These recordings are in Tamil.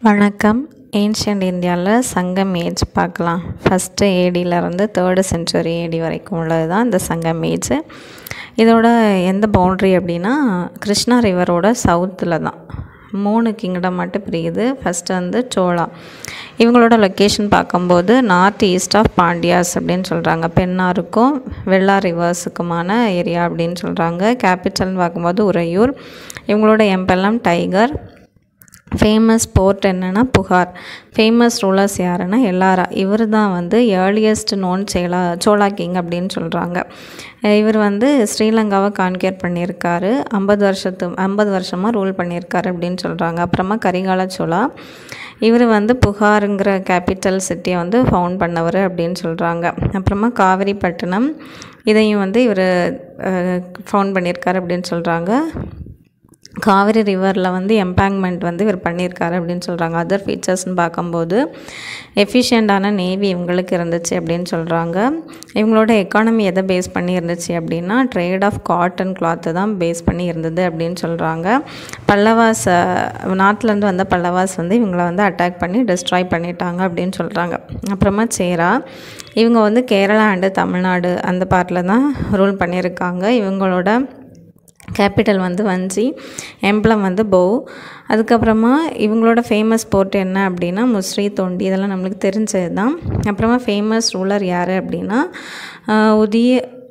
வணக்கம் ஏன்ஷியன்ட் இந்தியாவில் சங்கம் ஏஜ் பார்க்கலாம் ஃபஸ்ட்டு ஏடியிலேருந்து தேர்டு செஞ்சுரி ஏடி வரைக்கும் உள்ளது தான் இந்த சங்கம் ஏஜ் இதோட எந்த பவுண்ட்ரி அப்படின்னா கிருஷ்ணா ரிவரோட சவுத்தில் தான் மூணு கிங்டம் மட்டும் பிரியுது ஃபஸ்ட்டு வந்து சோளா இவங்களோட லொக்கேஷன் பார்க்கும்போது நார்த் ஈஸ்ட் ஆஃப் பாண்டியாஸ் அப்படின்னு சொல்கிறாங்க பெண்ணாருக்கும் வெள்ளா ரிவர்ஸுக்குமான ஏரியா அப்படின்னு சொல்கிறாங்க கேபிட்டல்னு பார்க்கும்போது உறையூர் இவங்களோட எம்பெல்லாம் டைகர் ஃபேமஸ் போர்ட் என்னென்னா புகார் ஃபேமஸ் ரூலர்ஸ் யாருன்னா எல்லாரா இவர் தான் வந்து ஏர்லியஸ்ட் நோன் சேலா சோலா கிங் அப்படின்னு சொல்கிறாங்க இவர் வந்து ஸ்ரீலங்காவை கான்கேர் பண்ணியிருக்காரு ஐம்பது வருஷத்து ஐம்பது வருஷமாக ரூல் பண்ணியிருக்காரு அப்படின்னு சொல்கிறாங்க அப்புறமா கரிகால சோலா இவர் வந்து புகாருங்கிற கேபிட்டல் சிட்டியை வந்து ஃபவுண்ட் பண்ணவர் அப்படின்னு சொல்கிறாங்க அப்புறமா காவிரிப்பட்டினம் இதையும் வந்து இவர் ஃபவுண்ட் பண்ணியிருக்காரு அப்படின்னு சொல்கிறாங்க காவிரி ரிவரில் வந்து எம்பேங்மெண்ட் வந்து இவர் பண்ணியிருக்காரு அப்படின்னு சொல்கிறாங்க அதர் ஃபீச்சர்ஸ்னு பார்க்கும்போது எஃபிஷியண்ட்டான நேவி இவங்களுக்கு இருந்துச்சு அப்படின்னு சொல்கிறாங்க இவங்களோட எக்கானமி எதை பேஸ் பண்ணி இருந்துச்சு அப்படின்னா ட்ரேட் ஆஃப் காட்டன் கிளாத்து தான் பேஸ் பண்ணி இருந்தது அப்படின்னு சொல்கிறாங்க பல்லவாஸ் நாட்டிலேருந்து வந்த பல்லவாஸ் வந்து இவங்களை வந்து அட்டாக் பண்ணி டிஸ்ட்ராய் பண்ணிட்டாங்க அப்படின்னு சொல்கிறாங்க அப்புறமா சேரா இவங்க வந்து கேரளா அண்டு தமிழ்நாடு அந்த பார்ட்டில் தான் ரூல் பண்ணியிருக்காங்க இவங்களோட கேபிட்டல் வந்து வஞ்சி எம்ப்ளம் வந்து போ அதுக்கப்புறமா இவங்களோட ஃபேமஸ் போர்ட் என்ன அப்படின்னா முஸ்ரீ தொண்டி இதெல்லாம் நம்மளுக்கு தெரிஞ்சது தான் அப்புறமா ஃபேமஸ் ரூலர் யார் அப்படின்னா உதிய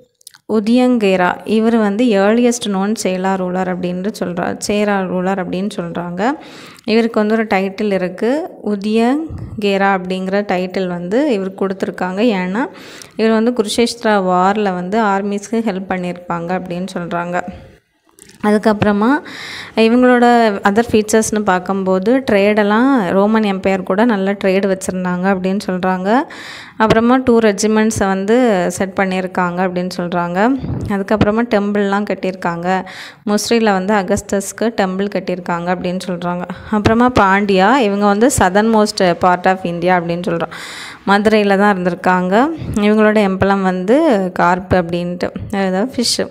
உதியங்கேரா இவர் வந்து ஏர்லியஸ்ட் நோன் சேலா ரூலர் அப்படின்ட்டு சொல்கிறார் சேரா ரூலர் அப்படின்னு சொல்கிறாங்க இவருக்கு வந்து ஒரு டைட்டில் இருக்குது உதியங்கேரா அப்படிங்கிற டைட்டில் வந்து இவர் கொடுத்துருக்காங்க ஏன்னா இவர் வந்து குருஷேஸ்திரா வாரில் வந்து ஆர்மிஸ்க்கு ஹெல்ப் பண்ணியிருப்பாங்க அப்படின்னு சொல்கிறாங்க அதுக்கப்புறமா இவங்களோட அதர் ஃபீச்சர்ஸ்னு பார்க்கும்போது ட்ரேடெல்லாம் ரோமன் எம்பையர் கூட நல்ல ட்ரேடு வச்சுருந்தாங்க அப்படின்னு சொல்கிறாங்க அப்புறமா டூ ரெஜிமெண்ட்ஸை வந்து செட் பண்ணியிருக்காங்க அப்படின்னு சொல்கிறாங்க அதுக்கப்புறமா டெம்பிள்லாம் கட்டியிருக்காங்க முஸ்ரீயில் வந்து அகஸ்டஸ்க்கு டெம்பிள் கட்டியிருக்காங்க அப்படின்னு சொல்கிறாங்க அப்புறமா பாண்டியா இவங்க வந்து southern most part of India அப்படின்னு சொல்கிறோம் மதுரையில் தான் இருந்திருக்காங்க இவங்களோட எம்பலம் வந்து கார்ப் அப்படின்ட்டு அதாவது ஃபிஷ்ஷு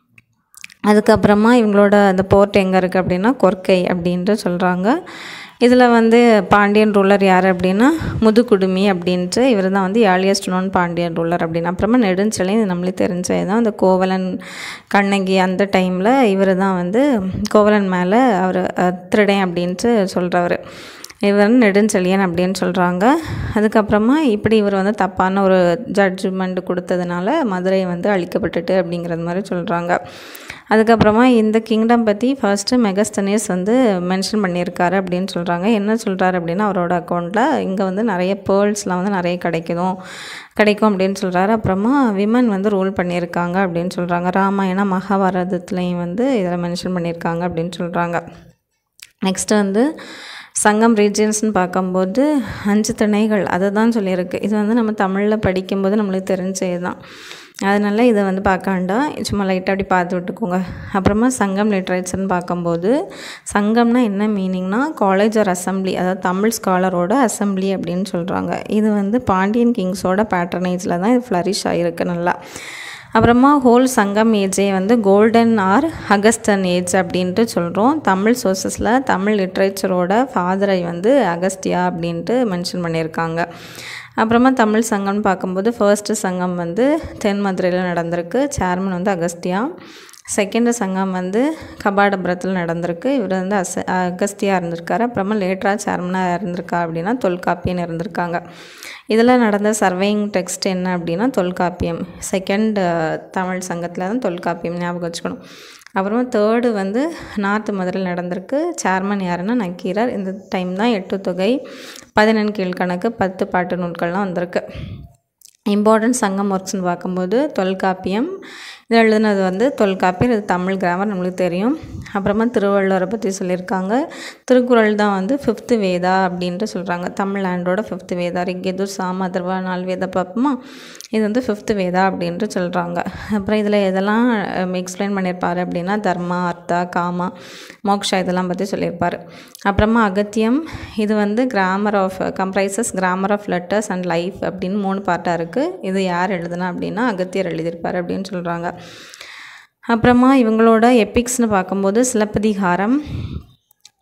அதுக்கப்புறமா இவங்களோட அந்த போர்ட் எங்கே இருக்குது அப்படின்னா கொர்க்கை அப்படின்ட்டு சொல்கிறாங்க இதில் வந்து பாண்டியன் ரூலர் யார் அப்படின்னா முதுகுடுமி அப்படின்ட்டு இவர் தான் வந்து ஏர்லியஸ்ட் நோன் பாண்டியன் ரூலர் அப்படின்னு அப்புறமா நெடுஞ்சலை இது நம்மளுக்கு தெரிஞ்சது தான் அந்த கோவலன் கண்ணகி அந்த டைமில் இவர் தான் வந்து கோவலன் மேலே அவர் திருடன் அப்படின்ட்டு சொல்கிறவர் இவர் நெடுஞ்செழியன் அப்படின்னு சொல்கிறாங்க அதுக்கப்புறமா இப்படி இவர் வந்து தப்பான ஒரு ஜட்ஜ்மெண்ட் கொடுத்ததுனால மதுரை வந்து அழிக்கப்பட்டுட்டு அப்படிங்கிறது மாதிரி சொல்கிறாங்க அதுக்கப்புறமா இந்த கிங்டம் பற்றி ஃபர்ஸ்ட்டு மெகஸ்தனியஸ் வந்து மென்ஷன் பண்ணியிருக்காரு அப்படின்னு சொல்கிறாங்க என்ன சொல்கிறாரு அப்படின்னா அவரோட அக்கௌண்ட்டில் இங்கே வந்து நிறைய பேர்ல்ஸ்லாம் வந்து நிறைய கிடைக்கும் கிடைக்கும் அப்படின்னு சொல்கிறாரு அப்புறமா விமன் வந்து ரூல் பண்ணியிருக்காங்க அப்படின்னு சொல்கிறாங்க ராமாயண மகாபாரதத்துலேயும் வந்து இதில் மென்ஷன் பண்ணியிருக்காங்க அப்படின்னு சொல்கிறாங்க நெக்ஸ்ட்டு வந்து சங்கம் ரீஜியன்ஸ்னு பார்க்கும்போது அஞ்சு திணைகள் அதை தான் சொல்லியிருக்கு இது வந்து நம்ம தமிழில் படிக்கும்போது நம்மளுக்கு தெரிஞ்சது தான் அதனால் இதை வந்து பார்க்க வேண்டாம் சும்மா லைட்டாக அப்படி பார்த்து விட்டுக்கோங்க அப்புறமா சங்கம் லிட்ரேச்சர்னு பார்க்கும்போது சங்கம்னா என்ன மீனிங்னா காலேஜ் ஆர் அசம்பிளி அதாவது தமிழ் ஸ்காலரோட அசம்பிளி அப்படின்னு சொல்கிறாங்க இது வந்து பாண்டியன் கிங்ஸோட பேட்டர்னேஜில் தான் இது ஃப்ளரிஷ் ஆகிருக்கு நல்லா அப்புறமா ஹோல் சங்கம் ஏஜே வந்து கோல்டன் ஆர் அகஸ்டன் ஏஜ் அப்படின்ட்டு சொல்கிறோம் தமிழ் சோர்சஸில் தமிழ் லிட்ரேச்சரோட ஃபாதரை வந்து அகஸ்தியா அப்படின்ட்டு மென்ஷன் பண்ணியிருக்காங்க அப்புறமா தமிழ் சங்கம்னு பார்க்கும்போது ஃபர்ஸ்ட்டு சங்கம் வந்து தென் மதுரையில் நடந்திருக்கு சேர்மன் வந்து அகஸ்தியா செகண்டு சங்கம் வந்து கபாடபுரத்தில் நடந்திருக்கு இவர் வந்து அச அகஸ்தியா இருந்திருக்காரு அப்புறமா லேட்டராக சேர்மனாக இருந்திருக்கா அப்படின்னா தொல்காப்பியன் இருந்திருக்காங்க இதில் நடந்த சர்வேயிங் டெக்ஸ்ட் என்ன அப்படின்னா தொல்காப்பியம் செகண்ட் தமிழ் சங்கத்தில் தான் தொல்காப்பியம் ஞாபகம் வச்சுக்கணும் அப்புறமா தேர்டு வந்து நார்த் மதுரையில் நடந்திருக்கு சேர்மன் யாருன்னா நக்கீரர் இந்த டைம் தான் எட்டு தொகை பதினெண் கீழ்கணக்கு பத்து பாட்டு நூல்கள்லாம் வந்திருக்கு இம்பார்ட்டன்ட் சங்கம் ஒர்க்ஸ்னு பார்க்கும்போது தொல்காப்பியம் இது எழுதுனது வந்து தொல்காப்பியர் இது தமிழ் கிராமர் நம்மளுக்கு தெரியும் அப்புறமா திருவள்ளுவரை பற்றி சொல்லியிருக்காங்க திருக்குறள் தான் வந்து ஃபிஃப்த்து வேதா அப்படின்ட்டு சொல்கிறாங்க தமிழ் லேண்டோட ஃபிஃப்த்து வேதா ரிக்கெதுர் சாம அதர்வா நாலு வேதா பார்ப்போமா இது வந்து ஃபிஃப்த்து வேதா அப்படின்ட்டு சொல்கிறாங்க அப்புறம் இதில் எதெல்லாம் எக்ஸ்பிளைன் பண்ணியிருப்பார் அப்படின்னா தர்மா அர்த்தா காமா மோக்ஷா இதெல்லாம் பற்றி சொல்லியிருப்பார் அப்புறமா அகத்தியம் இது வந்து grammar of comprises grammar of letters and life அப்படின்னு மூணு பார்ட்டாக இருக்குது இது யார் எழுதுனா அப்படின்னா அகத்தியர் எழுதியிருப்பார் அப்படின்னு சொல்கிறாங்க அப்புறமா இவங்களோட எபிக்ஸ்னு பார்க்கும்போது சிலப்பதிகாரம்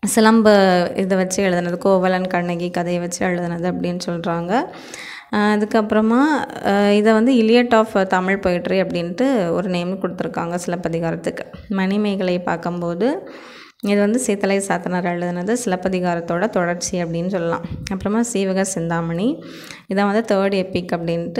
சிலம்பு இதை வச்சு எழுதுனது கோவலன் கண்ணகி கதையை வச்சு எழுதுனது அப்படின்னு சொல்கிறாங்க அதுக்கப்புறமா இதை வந்து இலியட் ஆஃப் தமிழ் பொயிட்ரி அப்படின்ட்டு ஒரு நேம் கொடுத்துருக்காங்க சிலப்பதிகாரத்துக்கு மணிமேகலை பார்க்கும்போது இது வந்து சீத்தலை சாத்தனார் எழுதுனது சிலப்பதிகாரத்தோட தொடர்ச்சி அப்படின்னு சொல்லலாம் அப்புறமா சீவக சிந்தாமணி இதான் வந்து தேர்ட் எப்பிக் அப்படின்ட்டு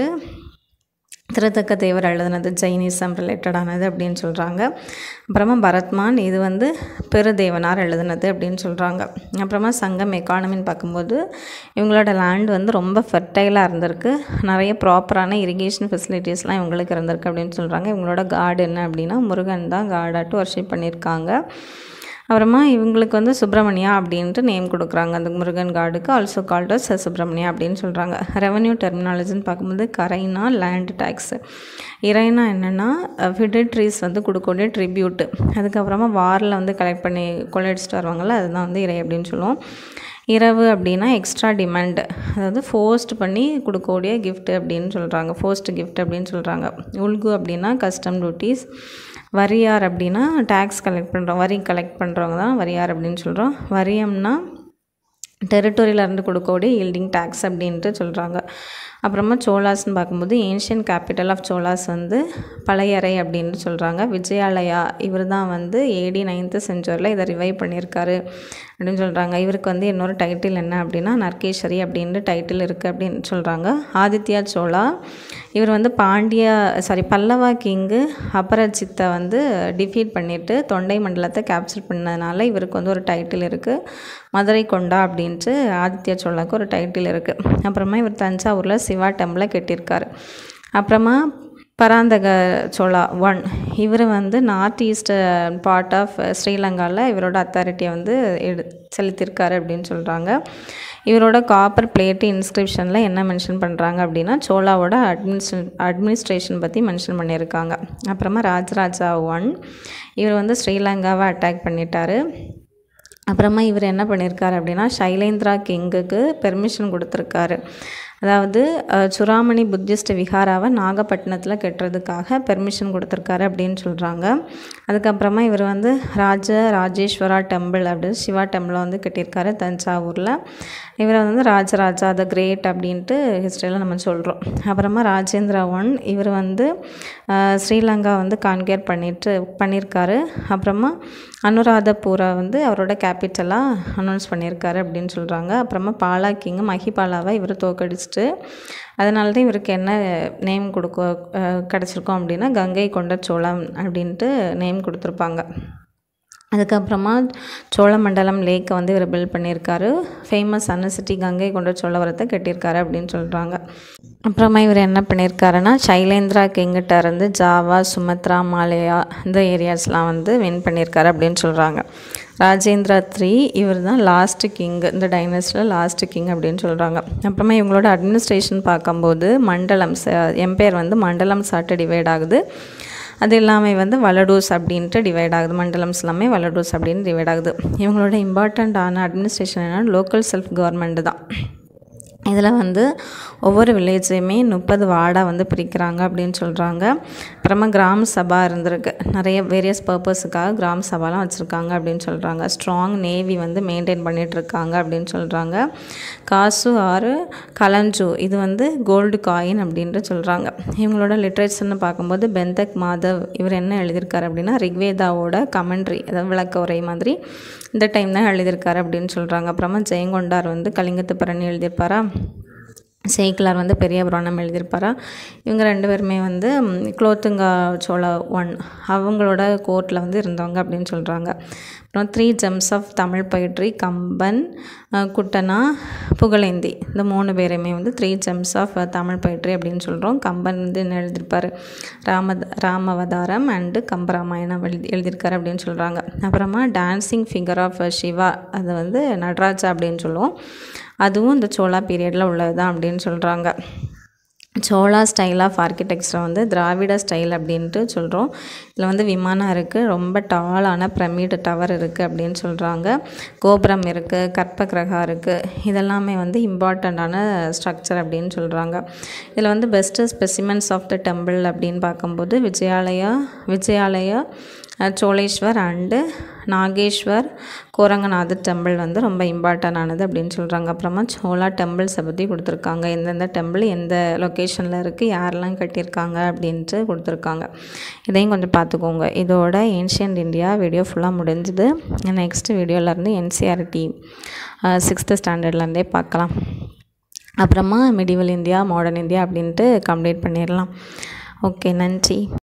திருத்தக்க தேவர் எழுதுனது ஜைனிசம் ரிலேட்டடானது அப்படின்னு சொல்கிறாங்க அப்புறமா பரத்மான் இது வந்து பெருதேவனார் எழுதுனது அப்படின்னு சொல்கிறாங்க அப்புறமா சங்கம் எக்கானமின்னு பார்க்கும்போது இவங்களோட லேண்ட் வந்து ரொம்ப ஃபெர்டைலாக இருந்திருக்கு நிறைய ப்ராப்பரான இரிகேஷன் ஃபெசிலிட்டிஸ்லாம் இவங்களுக்கு இருந்திருக்கு அப்படின்னு சொல்கிறாங்க இவங்களோட காடு என்ன அப்படின்னா முருகன் தான் காடாட்டு ஒர்ஷிப் பண்ணியிருக்காங்க அப்புறமா இவங்களுக்கு வந்து சுப்பிரமணியா அப்படின்ட்டு நேம் கொடுக்குறாங்க அந்த முருகன் கார்டுக்கு ஆல்சோ கால்டஸ் சுப்பிரமணியா அப்படின்னு சொல்கிறாங்க ரெவன்யூ டெர்மினாலஜின்னு பார்க்கும்போது கரைனா லேண்ட் டேக்ஸு இறைனா என்னென்னா ஃபிடட்ரிஸ் வந்து கொடுக்கக்கூடிய ட்ரிபியூட்டு அதுக்கப்புறமா வாரில் வந்து கலெக்ட் பண்ணி கொள்ளையடிச்சிட்டு வருவாங்கள்ல அதுதான் வந்து இறை அப்படின்னு சொல்லுவோம் இரவு அப்படின்னா எக்ஸ்ட்ரா டிமாண்ட் அதாவது ஃபோர்ஸ்ட் பண்ணி கொடுக்கக்கூடிய gift அப்படின்னு சொல்கிறாங்க ஃபோர்ஸ்ட் gift அப்படின்னு சொல்கிறாங்க உல்கு அப்படின்னா கஸ்டம் டியூட்டிஸ் வரியார் அப்படின்னா டேக்ஸ் கலெக்ட் பண்ணுறோம் வரி கலெக்ட் பண்ணுறவங்க தான் வரியார் அப்படின்னு சொல்கிறோம் வரியம்னா டெரிட்டோரியிலேருந்து கொடுக்கக்கூடிய ஈல்டிங் டேக்ஸ் அப்படின்ட்டு சொல்கிறாங்க அப்புறமா சோலாஸ்ன்னு பார்க்கும்போது ஏன்ஷியன் கேபிட்டல் ஆஃப் சோலாஸ் வந்து பழையறை அப்படின்னு சொல்கிறாங்க விஜயாலயா இவர் தான் வந்து ஏடி நைன்த்து செஞ்சுரியில் இதை ரிவைவ் பண்ணியிருக்காரு அப்படின்னு சொல்கிறாங்க இவருக்கு வந்து இன்னொரு டைட்டில் என்ன அப்படின்னா நர்கேஸ்வரி அப்படின்ட்டு டைட்டில் இருக்குது அப்படின்னு சொல்கிறாங்க ஆதித்யா சோழா இவர் வந்து பாண்டியா சாரி பல்லவா கிங்கு அபரஜித்தை வந்து டிஃபீட் பண்ணிவிட்டு தொண்டை மண்டலத்தை கேப்சர் பண்ணதுனால இவருக்கு வந்து ஒரு டைட்டில் இருக்குது மதுரை கொண்டா அப்படின்ட்டு ஆதித்ய சோழாவுக்கு ஒரு டைட்டில் இருக்குது அப்புறமா இவர் தஞ்சாவூரில் சிவா டெம்பிளை கட்டியிருக்காரு அப்புறமா பராந்தக சோழா ஒன் இவர் வந்து நார்த் ஈஸ்ட் பார்ட் ஆஃப் ஸ்ரீலங்காவில் இவரோட அத்தாரிட்டியை வந்து எடு செலுத்தியிருக்காரு அப்படின்னு சொல்கிறாங்க இவரோட காப்பர் பிளேட்டு இன்ஸ்கிரிப்ஷனில் என்ன மென்ஷன் பண்ணுறாங்க அப்படின்னா சோழாவோட அட்மினிஸ்ட்ரே அட்மினிஸ்ட்ரேஷன் பற்றி மென்ஷன் பண்ணியிருக்காங்க அப்புறமா ராஜராஜா ஒன் இவர் வந்து ஸ்ரீலங்காவை அட்டாக் பண்ணிட்டாரு அப்புறமா இவர் என்ன பண்ணியிருக்காரு அப்படின்னா சைலேந்திரா கிங்குக்கு பெர்மிஷன் கொடுத்துருக்காரு அதாவது அஹ், சுறாமணி புத்திஸ்ட் விஹாராவை நாகப்பட்டினத்தில் கட்டுறதுக்காக பெர்மிஷன் கொடுத்துருக்காரு அப்படின்னு சொல்கிறாங்க அதுக்கப்புறமா இவர் வந்து ராஜ ராஜேஸ்வரா டெம்பிள் அப்படின்னு சிவா டெம்பிளை வந்து கட்டியிருக்காரு தஞ்சாவூரில் இவரை வந்து ராஜராஜா த கிரேட் அப்படின்ட்டு ஹிஸ்ட்ரியில் நம்ம சொல்கிறோம் அப்புறமா ராஜேந்திரா ஒன் இவர் வந்து அஹ், ஸ்ரீலங்கா வந்து கான்கேர் பண்ணிட்டு பண்ணியிருக்காரு அப்புறமா அனுராதபூரா வந்து அவரோட கேபிட்டலாக அனௌன்ஸ் பண்ணியிருக்காரு அப்படின்னு சொல்கிறாங்க அப்புறமா பாலா கிங் மஹிபாலாவை இவர் தோக்கடிச்சிட்டு அதனால தான் இவருக்கு என்ன நேம் கொடுக்க அஹ், கிடச்சிருக்கோம் அப்படின்னா கங்கை கொண்ட சோழம் அப்படின்ட்டு நேம் கொடுத்துருப்பாங்க அதுக்கப்புறமா சோழமண்டலம் லேக்கை வந்து இவர் பில்ட் பண்ணியிருக்காரு ஃபேமஸ் சிட்டி கங்கை கொண்ட சோழவரத்தை கட்டியிருக்காரு அப்படின்னு சொல்கிறாங்க அப்புறமா இவர் என்ன பண்ணியிருக்காருன்னா சைலேந்திரா கிங்கிட்ட இருந்து ஜாவா சுமத்ரா மாலையா இந்த ஏரியாஸ்லாம் வந்து வின் பண்ணியிருக்காரு அப்படின்னு சொல்கிறாங்க ராஜேந்திரா த்ரீ இவர் தான் லாஸ்ட்டு கிங் இந்த டைனஸ்டியில் லாஸ்ட்டு கிங் அப்படின்னு சொல்கிறாங்க அப்புறமா இவங்களோட அட்மினிஸ்ட்ரேஷன் பார்க்கும்போது மண்டலம் எம்பையர் வந்து மண்டலம் சாட்டு டிவைட் ஆகுது அது எல்லாமே வந்து வலடூஸ் அப்படின்ட்டு டிவைட் ஆகுது மண்டலம்ஸ் எல்லாமே வலடூஸ் அப்படின்னு டிவைட் ஆகுது இவங்களோட இம்பார்ட்டண்ட்டான அட்மினிஸ்ட்ரேஷன் என்னன்னா லோக்கல் செல்ஃப் கவர்மெண்ட் தான் இதில் வந்து ஒவ்வொரு வில்லேஜையுமே முப்பது வார்டாக வந்து பிரிக்கிறாங்க அப்படின்னு சொல்கிறாங்க அப்புறமா கிராம சபா இருந்திருக்கு நிறைய வேரியஸ் பர்பஸுக்காக கிராம சபாலாம் வச்சுருக்காங்க அப்படின்னு சொல்கிறாங்க ஸ்ட்ராங் நேவி வந்து மெயின்டைன் பண்ணிட்டு இருக்காங்க அப்படின்னு சொல்கிறாங்க காசு ஆறு கலஞ்சு இது வந்து கோல்டு காயின் அப்படின்ட்டு சொல்கிறாங்க இவங்களோட லிட்ரேச்சர்னு பார்க்கும்போது பெந்தக் மாதவ் இவர் என்ன எழுதியிருக்காரு அப்படின்னா ரிக்வேதாவோட கமெண்ட்ரி அதாவது விளக்க உரை மாதிரி இந்த டைம் தான் எழுதியிருக்காரு அப்படின்னு சொல்கிறாங்க அப்புறமா ஜெயங்கொண்டார் வந்து கலிங்கத்து பரணி எழுதியிருப்பாரா சேக்கிலார் வந்து பெரிய புராணம் எழுதியிருப்பாரா இவங்க ரெண்டு பேருமே வந்து ம், குலோத்துங்கா சோழா ஒன் அவங்களோட கோர்ட்டில் வந்து இருந்தவங்க அப்படின்னு சொல்கிறாங்க அப்புறம் த்ரீ ஜெம்ஸ் ஆஃப் தமிழ் பயிற்றி கம்பன் அஹ், குட்டனா புகழேந்தி இந்த மூணு பேரையுமே வந்து த்ரீ ஜெம்ஸ் ஆஃப் தமிழ் பயிற்றி அப்படின்னு சொல்கிறோம் கம்பன் வந்து என்ன எழுதியிருப்பார் ராம ராமவதாரம் அண்டு கம்பராமாயணம் எழுதி எழுதியிருக்காரு அப்படின்னு சொல்கிறாங்க அப்புறமா டான்சிங் ஃபிகர் ஆஃப் சிவா அது வந்து நடராஜா அப்படின்னு சொல்லுவோம் அதுவும் இந்த சோழா பீரியடில் உள்ளது தான் அப்படின்னு சொல்கிறாங்க சோழா ஸ்டைல் ஆஃப் ஆர்கிடெக்சரை வந்து திராவிட ஸ்டைல் அப்படின்ட்டு சொல்கிறோம் இதில் வந்து விமானம் இருக்குது ரொம்ப டாலான பிரமிடு டவர் இருக்குது அப்படின்னு சொல்கிறாங்க கோபுரம் இருக்குது கற்பகிரகா இருக்குது இதெல்லாமே வந்து இம்பார்ட்டண்ட்டான ஸ்ட்ரக்சர் அப்படின்னு சொல்கிறாங்க இதில் வந்து best specimens of the temple அப்படின்னு பார்க்கும்போது விஜயாலயா விஜயாலயா சோழேஸ்வர் அண்டு நாகேஸ்வர் கோரங்கநாத் டெம்பிள் வந்து ரொம்ப இம்பார்ட்டன் ஆனது அப்படின்னு சொல்கிறாங்க அப்புறமா சோலா டெம்பிள்ஸை பற்றி கொடுத்துருக்காங்க எந்தெந்த டெம்பிள் எந்த லொக்கேஷனில் இருக்குது யாரெல்லாம் கட்டியிருக்காங்க அப்படின்ட்டு கொடுத்துருக்காங்க இதையும் கொஞ்சம் பார்த்துக்கோங்க இதோட ஏன்ஷியன்ட் இந்தியா வீடியோ ஃபுல்லாக முடிஞ்சுது நெக்ஸ்ட் வீடியோலேருந்து என்சிஆர்டி சிக்ஸ்த்து ஸ்டாண்டர்ட்லேருந்தே பார்க்கலாம் அப்புறமா மிடிவல் இந்தியா மாடர்ன் இந்தியா அப்படின்ட்டு கம்ப்ளீட் பண்ணிடலாம் ஓகே நன்றி